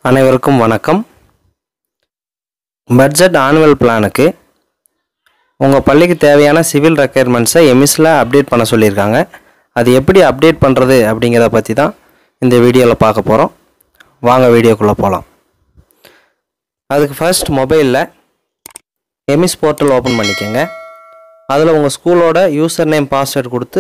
அனைவருக்கும் வணக்கம் budget annual பிளானுக்கு உங்கள் பள்ளிக்கு தேவையான சிவில் ரெக்குயர்மெண்ட்ஸை எமிஸில் அப்டேட் பண்ண சொல்லியிருக்காங்க அது எப்படி அப்டேட் பண்ணுறது அப்படிங்கிறத பற்றி தான் இந்த வீடியோவில் பார்க்க போகிறோம் வாங்க வீடியோக்குள்ளே போகலாம் அதுக்கு ஃபர்ஸ்ட் மொபைலில் எமிஸ் போர்ட்டல் ஓப்பன் பண்ணிக்கோங்க அதில் உங்கள் ஸ்கூலோட யூசர் நேம் பாஸ்வேர்டு கொடுத்து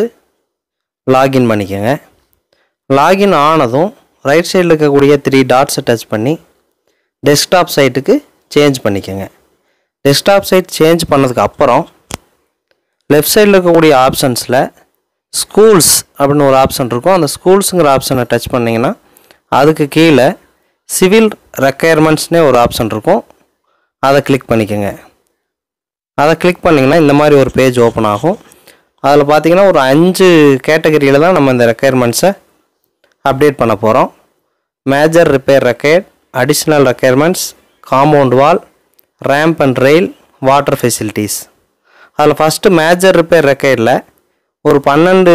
லாகின் பண்ணிக்கோங்க லாகின் ஆனதும் ரைட் சைடில் இருக்கக்கூடிய த்ரீ டாட்ஸை டச் பண்ணி டெஸ்க்டாப் சைட்டுக்கு சேஞ்ச் பண்ணிக்கோங்க டெஸ்க்டாப் சைட் சேஞ்ச் பண்ணதுக்கு அப்புறம் லெஃப்ட் சைடில் இருக்கக்கூடிய ஆப்ஷன்ஸில் ஸ்கூல்ஸ் அப்படின்னு ஒரு ஆப்ஷன் இருக்கும் அந்த ஸ்கூல்ஸுங்கிற ஆப்ஷனை டச் பண்ணிங்கன்னா அதுக்கு கீழே சிவில் ரெக்குயர்மெண்ட்ஸ்னே ஒரு ஆப்ஷன் இருக்கும் அதை கிளிக் பண்ணிக்கோங்க அதை கிளிக் பண்ணிங்கன்னா இந்த மாதிரி ஒரு பேஜ் ஓப்பன் ஆகும் அதில் பார்த்தீங்கன்னா ஒரு அஞ்சு கேட்டகரியில் தான் நம்ம இந்த ரெக்குயர்மெண்ட்ஸை அப்டேட் பண்ண போகிறோம் major repair required additional requirements compound wall ramp and rail water facilities அதில் ஃபஸ்ட்டு மேஜர் ரிப்பேர் ரெக்கையர்டில் ஒரு பன்னெண்டு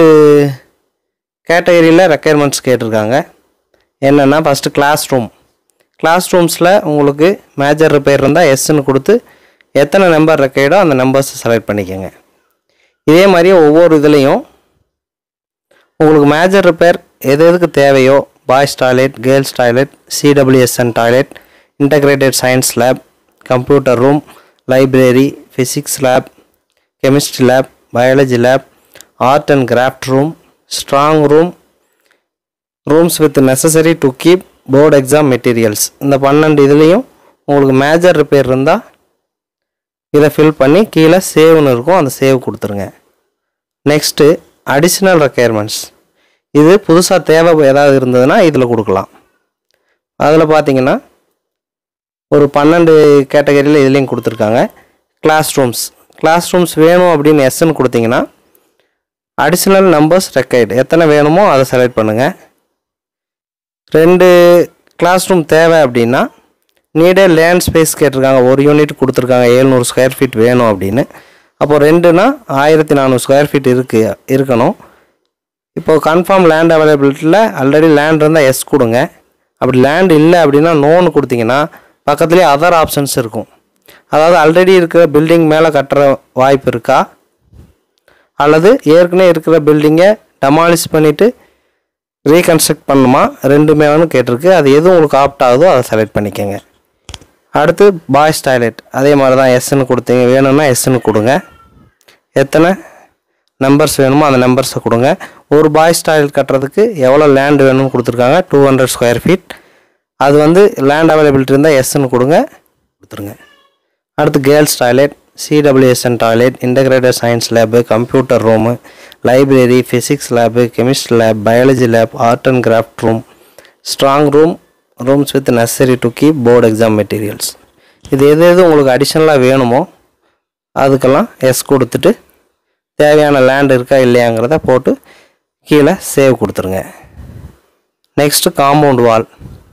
கேட்டகரியில் ரெக்குயர்மெண்ட்ஸ் கேட்டிருக்காங்க என்னென்னா ஃபஸ்ட்டு கிளாஸ் ரூம் கிளாஸ் ரூம்ஸில் உங்களுக்கு மேஜர் ரிப்பேர் இருந்தால் எஸ்ன்னு கொடுத்து எத்தனை நம்பர் ரெக்கையர்டோ அந்த நம்பர்ஸை செலக்ட் பண்ணிக்கோங்க இதே மாதிரி ஒவ்வொரு இதுலேயும் உங்களுக்கு மேஜர் ரிப்பேர் எது எதுக்கு தேவையோ boys toilet girls toilet CWSN toilet integrated science lab computer room library physics lab chemistry lab biology lab art and craft room strong room rooms with necessary to keep board exam materials இந்த பன்னெண்டு இதுலேயும் உங்களுக்கு major repair இருந்தால் இதை fill பண்ணி கீழே சேவ்னு இருக்கும் அந்த சேவ் கொடுத்துருங்க நெக்ஸ்ட்டு அடிஷ்னல் ரெக்குயர்மெண்ட்ஸ் இது புதுசாக தேவை ஏதாவது இருந்ததுன்னா இதில் கொடுக்கலாம் அதில் பார்த்தீங்கன்னா ஒரு பன்னெண்டு கேட்டகரியில் இதுலேயும் கொடுத்துருக்காங்க கிளாஸ் ரூம்ஸ் கிளாஸ் ரூம்ஸ் வேணும் அப்படின்னு எஸ்ன்னு கொடுத்தீங்கன்னா அடிஷ்னல் நம்பர்ஸ் ரெக்கைடு எத்தனை வேணுமோ அதை செலக்ட் பண்ணுங்கள் ரெண்டு கிளாஸ் ரூம் தேவை அப்படின்னா நீடே லேண்ட் ஸ்பேஸ் கேட்டிருக்காங்க ஒரு யூனிட் கொடுத்துருக்காங்க ஏழ்நூறு ஸ்கொயர் ஃபீட் வேணும் அப்படின்னு அப்போ ரெண்டுனா ஆயிரத்தி நானூறு ஸ்கொயர் ஃபீட் இருக்கு இருக்கணும் இப்போ கன்ஃபார்ம் லேண்ட் அவைலபிலிட்டியில் ஆல்ரெடி லேண்ட் இருந்தால் எஸ் கொடுங்க அப்படி லேண்ட் இல்லை அப்படின்னா நோன்னு கொடுத்தீங்கன்னா பக்கத்துலேயே அதர் ஆப்ஷன்ஸ் இருக்கும் அதாவது ஆல்ரெடி இருக்கிற பில்டிங் மேலே கட்டுற வாய்ப்பு இருக்கா அல்லது ஏற்கனவே இருக்கிற பில்டிங்கை டெமாலிஷ் பண்ணிவிட்டு ரீகன்ஸ்ட்ரக்ட் பண்ணுமா ரெண்டுமே வந்து கேட்டிருக்கு அது எது உங்களுக்கு ஆப்ட் ஆகுதோ அதை செலக்ட் பண்ணிக்கோங்க அடுத்து பாய்ஸ் டாய்லெட் அதே மாதிரி தான் எஸ்ன்னு கொடுத்தீங்க வேணும்னா எஸ்ன்னு கொடுங்க எத்தனை நம்பர்ஸ் வேணுமோ அந்த நம்பர்ஸை கொடுங்க ஒரு பாய்ஸ் டாய்லெட் கட்டுறதுக்கு எவ்வளோ லேண்ட் வேணும்னு கொடுத்துருக்காங்க டூ ஹண்ட்ரட் ஸ்கொயர் ஃபீட் அது வந்து லேண்ட் அவைலபிலிட்டி இருந்தால் எஸ்ன்னு கொடுங்க கொடுத்துருங்க அடுத்து girls toilet CWSN toilet integrated science lab computer room library physics lab chemistry lab biology lab art and craft room strong room rooms with necessary to keep board exam materials இது எது எது உங்களுக்கு அடிஷ்னலாக வேணுமோ அதுக்கெல்லாம் எஸ் கொடுத்துட்டு தேவையான land இருக்கா இல்லையாங்கிறத போட்டு கீழே சேவ் கொடுத்துருங்க next compound wall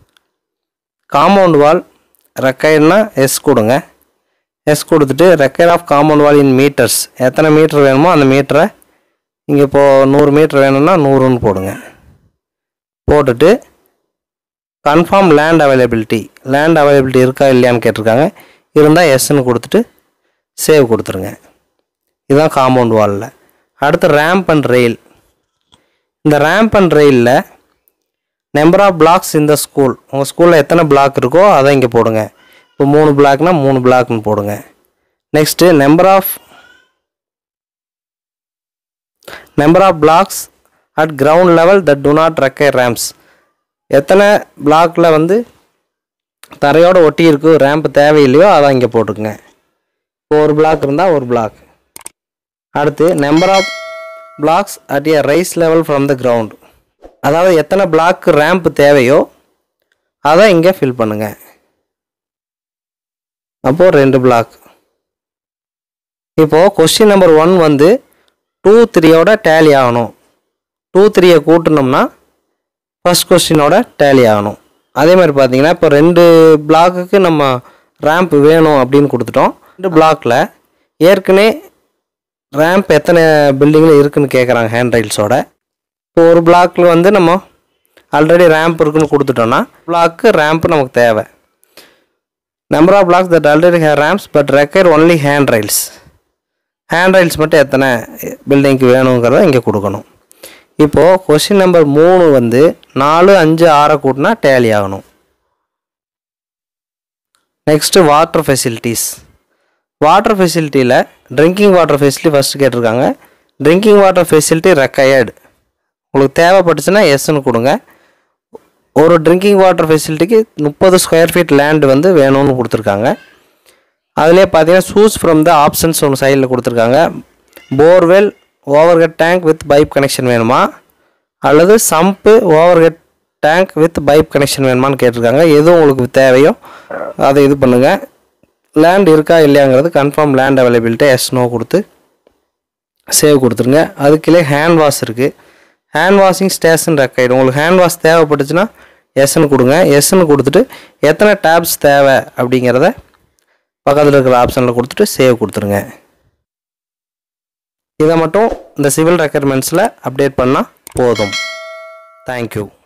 compound wall ரெக்கையர்னா எஸ் கொடுங்க எஸ் கொடுத்துட்டு require of compound wall in metres எத்தனை மீட்டர் வேணுமோ அந்த மீட்டரை இங்கே இப்போது நூறு மீட்டர் வேணும்னா நூறுன்னு போடுங்க போட்டுட்டு confirm land availability land availability இருக்கா இல்லையான்னு கேட்டிருக்காங்க இருந்தால் எஸ்ன்னு கொடுத்துட்டு சேவ் கொடுத்துருங்க இதுதான் காம்பவுண்ட் வாலில் அடுத்து ரேம்ப் அண்ட் ரெயில் இந்த ரேம்ப் அண்ட் ரெயிலில் நம்பர் ஆஃப் பிளாக்ஸ் இந்த ஸ்கூல் உங்கள் ஸ்கூலில் எத்தனை பிளாக் இருக்கோ அதை இங்கே போடுங்க இப்போ மூணு பிளாக்னா மூணு பிளாக்னு போடுங்க next number of number of blocks at ground level that do not require ramps எத்தனை பிளாக்கில் வந்து தரையோடு ஒட்டி இருக்கு ரேம்ப் தேவையில்லையோ அதை இங்கே போட்டுக்குங்க இப்போ ஒரு பிளாக் இருந்தால் ஒரு பிளாக் அடுத்து number of blocks at a rise level from the ground அதாவது எத்தனை பிளாக் ரேம்ப் தேவையோ அதை இங்கே ஃபில் பண்ணுங்கள் அப்போது ரெண்டு பிளாக் இப்போது கொஸ்டின் நம்பர் ஒன் வந்து டூ த்ரீயோட டேலி ஆகணும் டூ த்ரீயை கூட்டினோம்னா ஃபஸ்ட் கொஸ்டினோட டேலி ஆகணும் அதே மாதிரி பார்த்தீங்கன்னா இப்போ ரெண்டு பிளாக்குக்கு நம்ம ரேம்ப் வேணும் அப்படின்னு கொடுத்துட்டோம் ரெண்டு பிளாக்கில் ஏற்கனவே ரேம்ப் எத்தனை பில்டிங்கில் இருக்குன்னு கேட்குறாங்க ஹேண்ட் ரைல்ஸோட இப்போ ஒரு பிளாக்கில் வந்து நம்ம ஆல்ரெடி ரேம்ப் இருக்குன்னு கொடுத்துட்டோன்னா பிளாக்கு ரேம்ப் நமக்கு தேவை number of blocks that already have ramps but require only hand rails hand rails மட்டும் எத்தனை பில்டிங்க்கு வேணுங்கிறத இங்கே கொடுக்கணும் இப்போது கொஷின் நம்பர் மூணு வந்து நாலு அஞ்சு ஆறை கூட்டினா டேலி ஆகணும் நெக்ஸ்ட்டு வாட்டர் ஃபெசிலிட்டிஸ் வாட்டர் ஃபெசிலிட்டியில் ட்ரிங்கிங் வாட்டர் ஃபெசிலிட்டி ஃபஸ்ட்டு கேட்டிருக்காங்க ட்ரிங்கிங் வாட்டர் ஃபெசிலிட்டி ரெக்கையர்டு உங்களுக்கு தேவைப்பட்டுச்சுன்னா எஸ்ன்னு கொடுங்க ஒரு ட்ரிங்கிங் வாட்டர் ஃபெசிலிட்டிக்கு முப்பது ஸ்கொயர் ஃபீட் லேண்டு வந்து வேணும்னு கொடுத்துருக்காங்க அதிலே பார்த்தீங்கன்னா சூஸ் ஃப்ரம் த ஆப்ஷன்ஸ் ஒன்று சைடில் கொடுத்துருக்காங்க borewell overhead tank with pipe connection வேணுமா அல்லது sump overhead tank with pipe connection வேணுமான்னு கேட்டிருக்காங்க எது உங்களுக்கு தேவையோ அதை இது பண்ணுங்கள் லேண்ட் இருக்கா இல்லையாங்கிறது confirm land availability yes no கொடுத்து சேவ் கொடுத்துருங்க அதுக்குள்ளே ஹேண்ட் வாஷ் இருக்குது ஹேண்ட் வாஷிங் ஸ்டேஷன் ரெக்கைடு உங்களுக்கு ஹேண்ட் வாஷ் தேவைப்பட்டுச்சுன்னா எஸ்ன்னு கொடுங்க எஸ்ன்னு கொடுத்துட்டு எத்தனை டேப்ஸ் தேவை அப்படிங்கிறத பக்கத்தில் இருக்கிற ஆப்ஷனில் கொடுத்துட்டு சேவ் கொடுத்துருங்க இதை மட்டும் இந்த சிவில் ரெக்குயர்மெண்ட்ஸில் அப்டேட் பண்ணால் போதும் தேங்க்யூ